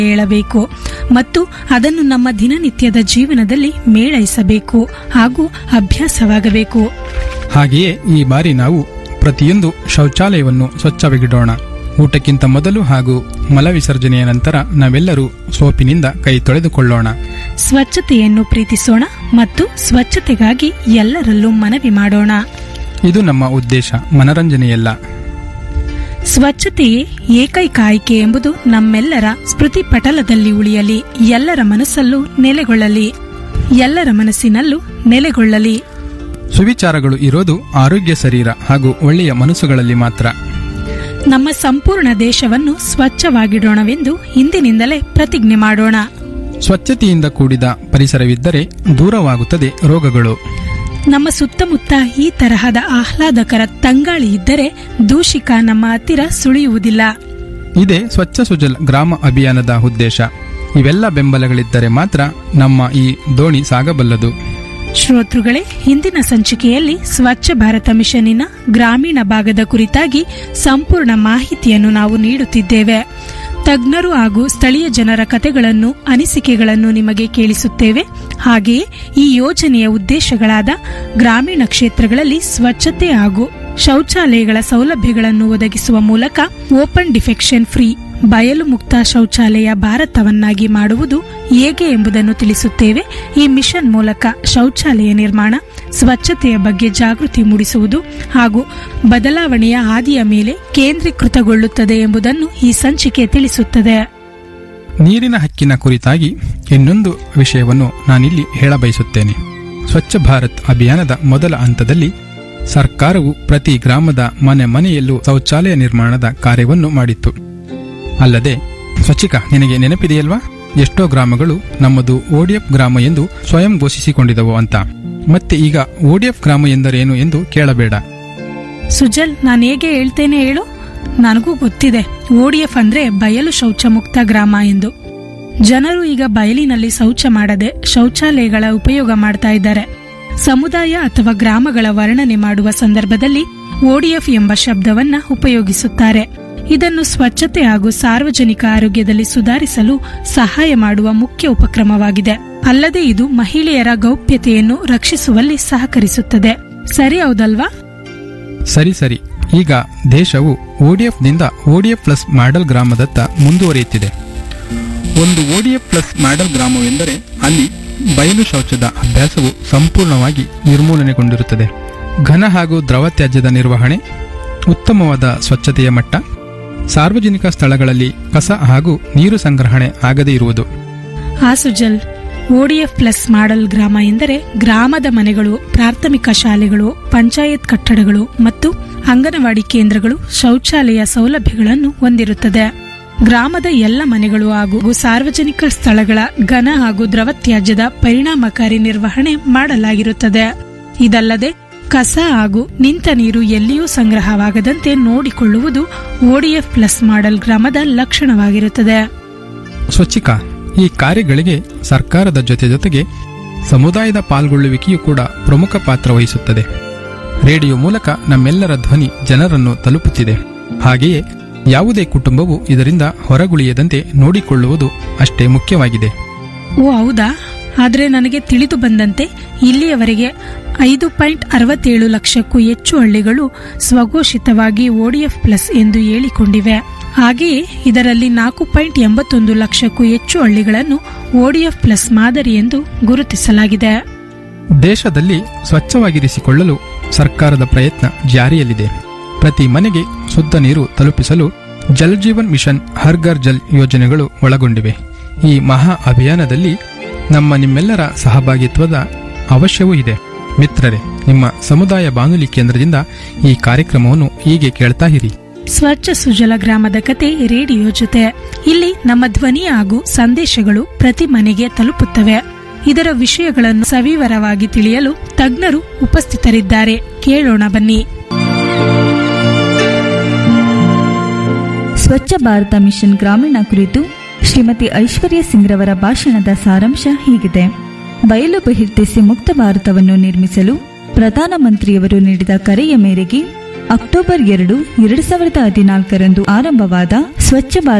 ಹೇಳಬೇಕು ಮತ್ತು ಅದನ್ನು ನಮ್ಮ ದಿನನಿತ್ಯದ ಜೀವನದಲ್ಲಿ ಮೇಳೈಸಬೇಕು ಹಾಗೂ ಅಭ್ಯಾಸವಾಗಬೇಕು ಹಾಗೆಯೇ ಈ ಬಾರಿ ನಾವು ಪ್ರತಿಯೊಂದು ಶೌಚಾಲಯವನ್ನು ಸ್ವಚ್ಛವಾಗಿಡೋಣ ಊಟಕ್ಕಿಂತ ಮೊದಲು ಹಾಗೂ ಮಲ ವಿಸರ್ಜನೆಯ ನಂತರ ನಾವೆಲ್ಲರೂ ಸೋಪಿನಿಂದ ಕೈ ತೊಳೆದುಕೊಳ್ಳೋಣ ಸ್ವಚ್ಛತೆಯನ್ನು ಪ್ರೀತಿಸೋಣ ಮತ್ತು ಸ್ವಚ್ಛತೆಗಾಗಿ ಎಲ್ಲರಲ್ಲೂ ಮನವಿ ಮಾಡೋಣ ಇದು ನಮ್ಮ ಉದ್ದೇಶ ಮನರಂಜನೆಯಲ್ಲ ಸ್ವಚ್ಛತೆಯೇ ಏಕೈಕ ಆಯ್ಕೆ ಎಂಬುದು ನಮ್ಮೆಲ್ಲರ ಸ್ಮೃತಿ ಪಟಲದಲ್ಲಿ ಉಳಿಯಲಿ ಎಲ್ಲರ ಮನಸ್ಸಲ್ಲೂ ನೆಲೆಗೊಳ್ಳಲಿ ಎಲ್ಲರ ಮನಸ್ಸಿನಲ್ಲೂ ನೆಲೆಗೊಳ್ಳಲಿ ಸುವಿಚಾರಗಳು ಇರೋದು ಆರೋಗ್ಯ ಶರೀರ ಹಾಗೂ ಒಳ್ಳೆಯ ಮನಸ್ಸುಗಳಲ್ಲಿ ಮಾತ್ರ ನಮ್ಮ ಸಂಪೂರ್ಣ ದೇಶವನ್ನು ಸ್ವಚ್ಛವಾಗಿಡೋಣವೆಂದು ಇಂದಿನಿಂದಲೇ ಪ್ರತಿಜ್ಞೆ ಮಾಡೋಣ ಸ್ವಚ್ಛತೆಯಿಂದ ಕೂಡಿದ ಪರಿಸರವಿದ್ದರೆ ದೂರವಾಗುತ್ತದೆ ರೋಗಗಳು ನಮ್ಮ ಸುತ್ತಮುತ್ತ ಈ ತರಹದ ಆಹ್ಲಾದಕರ ತಂಗಾಳಿ ಇದ್ದರೆ ದೂಷಿಕ ನಮ್ಮ ಹತ್ತಿರ ಸುಳಿಯುವುದಿಲ್ಲ ಇದೇ ಸ್ವಚ್ಛ ಸುಜಲ್ ಗ್ರಾಮ ಅಭಿಯಾನದ ಉದ್ದೇಶ ಇವೆಲ್ಲ ಬೆಂಬಲಗಳಿದ್ದರೆ ಮಾತ್ರ ನಮ್ಮ ಈ ದೋಣಿ ಸಾಗಬಲ್ಲದು ಶ್ರೋತೃಗಳೇ ಹಿಂದಿನ ಸಂಚಿಕೆಯಲ್ಲಿ ಸ್ವಚ್ಛ ಭಾರತ ಮಿಷನ್ನಿನ ಗ್ರಾಮೀಣ ಭಾಗದ ಕುರಿತಾಗಿ ಸಂಪೂರ್ಣ ಮಾಹಿತಿಯನ್ನು ನಾವು ನೀಡುತ್ತಿದ್ದೇವೆ ತಜ್ಞರು ಹಾಗೂ ಸ್ಥಳೀಯ ಜನರ ಕಥೆಗಳನ್ನು ಅನಿಸಿಕೆಗಳನ್ನು ನಿಮಗೆ ಕೇಳಿಸುತ್ತೇವೆ ಹಾಗೆಯೇ ಈ ಯೋಜನೆಯ ಉದ್ದೇಶಗಳಾದ ಗ್ರಾಮೀಣ ಕ್ಷೇತ್ರಗಳಲ್ಲಿ ಸ್ವಚ್ಛತೆ ಹಾಗೂ ಶೌಚಾಲಯಗಳ ಸೌಲಭ್ಯಗಳನ್ನು ಒದಗಿಸುವ ಮೂಲಕ ಓಪನ್ ಡಿಫೆಕ್ಷನ್ ಫ್ರೀ ಬಯಲು ಮುಕ್ತ ಶೌಚಾಲಯ ಭಾರತವನ್ನಾಗಿ ಮಾಡುವುದು ಹೇಗೆ ಎಂಬುದನ್ನು ತಿಳಿಸುತ್ತೇವೆ ಈ ಮಿಷನ್ ಮೂಲಕ ಶೌಚಾಲಯ ನಿರ್ಮಾಣ ಸ್ವಚ್ಛತೆಯ ಬಗ್ಗೆ ಜಾಗೃತಿ ಮೂಡಿಸುವುದು ಹಾಗೂ ಬದಲಾವಣೆಯ ಹಾದಿಯ ಮೇಲೆ ಕೇಂದ್ರೀಕೃತಗೊಳ್ಳುತ್ತದೆ ಎಂಬುದನ್ನು ಈ ಸಂಚಿಕೆ ತಿಳಿಸುತ್ತದೆ ನೀರಿನ ಹಕ್ಕಿನ ಕುರಿತಾಗಿ ಇನ್ನೊಂದು ವಿಷಯವನ್ನು ನಾನಿಲ್ಲಿ ಹೇಳಬಯಸುತ್ತೇನೆ ಸ್ವಚ್ಛ ಭಾರತ್ ಅಭಿಯಾನದ ಮೊದಲ ಹಂತದಲ್ಲಿ ಸರ್ಕಾರವು ಪ್ರತಿ ಗ್ರಾಮದ ಮನೆ ಮನೆಯಲ್ಲೂ ಶೌಚಾಲಯ ನಿರ್ಮಾಣದ ಕಾರ್ಯವನ್ನು ಮಾಡಿತ್ತು ಅಲ್ಲದೆ ಸ್ವಚ್ಛಿಕ ನಿನಗೆ ನೆನಪಿದೆಯಲ್ವಾ ಎಷ್ಟೋ ಗ್ರಾಮಗಳು ನಮ್ಮದು ಓಡಿಎಫ್ ಗ್ರಾಮ ಎಂದು ಸ್ವಯಂ ಘೋಷಿಸಿಕೊಂಡಿದವು ಅಂತ ಮತ್ತೆ ಈಗ ಓಡಿಎಫ್ ಗ್ರಾಮ ಎಂದರೇನು ಎಂದು ಕೇಳಬೇಡ ಸುಜಲ್ ನಾನು ಹೇಗೆ ಹೇಳ್ತೇನೆ ಹೇಳು ನನಗೂ ಗೊತ್ತಿದೆ ಓಡಿಎಫ್ ಅಂದ್ರೆ ಬಯಲು ಶೌಚ ಮುಕ್ತ ಗ್ರಾಮ ಎಂದು ಜನರು ಈಗ ಬಯಲಿನಲ್ಲಿ ಶೌಚ ಮಾಡದೆ ಶೌಚಾಲಯಗಳ ಉಪಯೋಗ ಮಾಡ್ತಾ ಇದ್ದಾರೆ ಸಮುದಾಯ ಅಥವಾ ಗ್ರಾಮಗಳ ವರ್ಣನೆ ಮಾಡುವ ಸಂದರ್ಭದಲ್ಲಿ ಓಡಿಎಫ್ ಎಂಬ ಶಬ್ದವನ್ನ ಉಪಯೋಗಿಸುತ್ತಾರೆ ಇದನ್ನು ಸ್ವಚ್ಛತೆ ಹಾಗೂ ಸಾರ್ವಜನಿಕ ಆರೋಗ್ಯದಲ್ಲಿ ಸುಧಾರಿಸಲು ಸಹಾಯ ಮಾಡುವ ಮುಖ್ಯ ಉಪಕ್ರಮವಾಗಿದೆ ಅಲ್ಲದೆ ಇದು ಮಹಿಳೆಯರ ಗೌಪ್ಯತೆಯನ್ನು ರಕ್ಷಿಸುವಲ್ಲಿ ಸಹಕರಿಸುತ್ತದೆ ಸರಿ ಹೌದಲ್ವಾ ಸರಿ ಸರಿ ಈಗ ದೇಶವು ಓಡಿಎಫ್ನಿಂದ ಓಡಿಎಫ್ ಪ್ಲಸ್ ಮಾಡೆಲ್ ಗ್ರಾಮದತ್ತ ಮುಂದುವರಿಯುತ್ತಿದೆ ಒಂದು ಓಡಿಎಫ್ ಪ್ಲಸ್ ಮಾಡೆಲ್ ಗ್ರಾಮವೆಂದರೆ ಅಲ್ಲಿ ಬಯಲು ಶೌಚದ ಅಭ್ಯಾಸವು ಸಂಪೂರ್ಣವಾಗಿ ನಿರ್ಮೂಲನೆಗೊಂಡಿರುತ್ತದೆ ಘನ ಹಾಗೂ ದ್ರವ ತ್ಯಾಜ್ಯದ ನಿರ್ವಹಣೆ ಉತ್ತಮವಾದ ಸ್ವಚ್ಛತೆಯ ಮಟ್ಟ ಸಾರ್ವಜನಿಕ ಸ್ಥಳಗಳಲ್ಲಿ ಕಸ ಹಾಗೂ ನೀರು ಸಂಗ್ರಹಣೆ ಆಗದೇ ಇರುವುದು ಆ ಸುಜಲ್ ಓಡಿಎಫ್ ಪ್ಲಸ್ ಮಾಡೆಲ್ ಗ್ರಾಮ ಎಂದರೆ ಗ್ರಾಮದ ಮನೆಗಳು ಪ್ರಾಥಮಿಕ ಶಾಲೆಗಳು ಪಂಚಾಯತ್ ಕಟ್ಟಡಗಳು ಮತ್ತು ಅಂಗನವಾಡಿ ಕೇಂದ್ರಗಳು ಶೌಚಾಲಯ ಸೌಲಭ್ಯಗಳನ್ನು ಹೊಂದಿರುತ್ತದೆ ಗ್ರಾಮದ ಎಲ್ಲ ಮನೆಗಳು ಹಾಗೂ ಸಾರ್ವಜನಿಕ ಸ್ಥಳಗಳ ಘನ ಹಾಗೂ ದ್ರವ ತ್ಯಾಜ್ಯದ ಪರಿಣಾಮಕಾರಿ ನಿರ್ವಹಣೆ ಮಾಡಲಾಗಿರುತ್ತದೆ ಇದಲ್ಲದೆ ಕಸ ಹಾಗೂ ನಿಂತ ನೀರು ಎಲ್ಲಿಯೂ ಸಂಗ್ರಹವಾಗದಂತೆ ನೋಡಿಕೊಳ್ಳುವುದು ಓಡಿಎಫ್ ಪ್ಲಸ್ ಮಾಡೆಲ್ ಗ್ರಾಮದ ಲಕ್ಷಣವಾಗಿರುತ್ತದೆ ಸ್ವಚ್ಛಿಕ ಈ ಕಾರ್ಯಗಳಿಗೆ ಸರ್ಕಾರದ ಜೊತೆ ಜೊತೆಗೆ ಸಮುದಾಯದ ಪಾಲ್ಗೊಳ್ಳುವಿಕೆಯೂ ಕೂಡ ಪ್ರಮುಖ ಪಾತ್ರ ವಹಿಸುತ್ತದೆ ರೇಡಿಯೋ ಮೂಲಕ ನಮ್ಮೆಲ್ಲರ ಧ್ವನಿ ಜನರನ್ನು ತಲುಪುತ್ತಿದೆ ಹಾಗೆಯೇ ಯಾವುದೇ ಕುಟುಂಬವು ಇದರಿಂದ ಹೊರಗುಳಿಯದಂತೆ ನೋಡಿಕೊಳ್ಳುವುದು ಅಷ್ಟೇ ಮುಖ್ಯವಾಗಿದೆ ಓ ಹೌದಾ ಆದರೆ ನನಗೆ ತಿಳಿದು ಬಂದಂತೆ ಇಲ್ಲಿಯವರೆಗೆ ಐದು ಪಾಯಿಂಟ್ ಅರವತ್ತೇಳು ಲಕ್ಷಕ್ಕೂ ಹೆಚ್ಚು ಹಳ್ಳಿಗಳು ಸ್ವಘೋಷಿತವಾಗಿ ಓಡಿಎಫ್ ಪ್ಲಸ್ ಎಂದು ಹೇಳಿಕೊಂಡಿವೆ ಹಾಗೆಯೇ ಇದರಲ್ಲಿ ನಾಲ್ಕು ಪಾಯಿಂಟ್ ಎಂಬತ್ತೊಂದು ಲಕ್ಷಕ್ಕೂ ಹೆಚ್ಚು ಹಳ್ಳಿಗಳನ್ನು ಓಡಿಎಫ್ ಪ್ಲಸ್ ಮಾದರಿ ಎಂದು ಗುರುತಿಸಲಾಗಿದೆ ದೇಶದಲ್ಲಿ ಸ್ವಚ್ಛವಾಗಿರಿಸಿಕೊಳ್ಳಲು ಸರ್ಕಾರದ ಪ್ರಯತ್ನ ಜಾರಿಯಲ್ಲಿದೆ ಪ್ರತಿ ಮನೆಗೆ ಶುದ್ಧ ನೀರು ತಲುಪಿಸಲು ಜಲ್ ಜೀವನ್ ಮಿಷನ್ ಹರ್ ಘರ್ ಜಲ್ ಯೋಜನೆಗಳು ಒಳಗೊಂಡಿವೆ ಈ ಮಹಾ ಅಭಿಯಾನದಲ್ಲಿ ನಮ್ಮ ನಿಮ್ಮೆಲ್ಲರ ಸಹಭಾಗಿತ್ವದ ಅವಶ್ಯವೂ ಇದೆ ಮಿತ್ರರೇ ನಿಮ್ಮ ಸಮುದಾಯ ಬಾನುಲಿ ಕೇಂದ್ರದಿಂದ ಈ ಕಾರ್ಯಕ್ರಮವನ್ನು ಹೀಗೆ ಕೇಳ್ತಾ ಇರಿ ಸ್ವಚ್ಛ ಸುಜಲ ಗ್ರಾಮದ ಕತೆ ರೇಡಿಯೋ ಜೊತೆ ಇಲ್ಲಿ ನಮ್ಮ ಧ್ವನಿ ಹಾಗೂ ಸಂದೇಶಗಳು ಪ್ರತಿ ಮನೆಗೆ ತಲುಪುತ್ತವೆ ಇದರ ವಿಷಯಗಳನ್ನು ಸವಿವರವಾಗಿ ತಿಳಿಯಲು ತಜ್ಞರು ಉಪಸ್ಥಿತರಿದ್ದಾರೆ ಕೇಳೋಣ ಬನ್ನಿ ಸ್ವಚ್ಛ ಭಾರತ ಮಿಷನ್ ಗ್ರಾಮೀಣ ಕುರಿತು ಶ್ರೀಮತಿ ಐಶ್ವರ್ಯ ಸಿಂಗ್ರವರ ಭಾಷಣದ ಸಾರಾಂಶ ಹೀಗಿದೆ ಬಯಲು ಬಹಿರ್ದೆಸೆ ಮುಕ್ತ ಭಾರತವನ್ನು ನಿರ್ಮಿಸಲು ಪ್ರಧಾನಮಂತ್ರಿಯವರು ನೀಡಿದ ಕರೆಯ ಮೇರೆಗೆ ಅಕ್ಟೋಬರ್ ಎರಡು ಎರಡು ಸಾವಿರದ ಹದಿನಾಲ್ಕರಂದು ಆರಂಭವಾದ ಸ್ವಚ್ಛ ಭಾರತ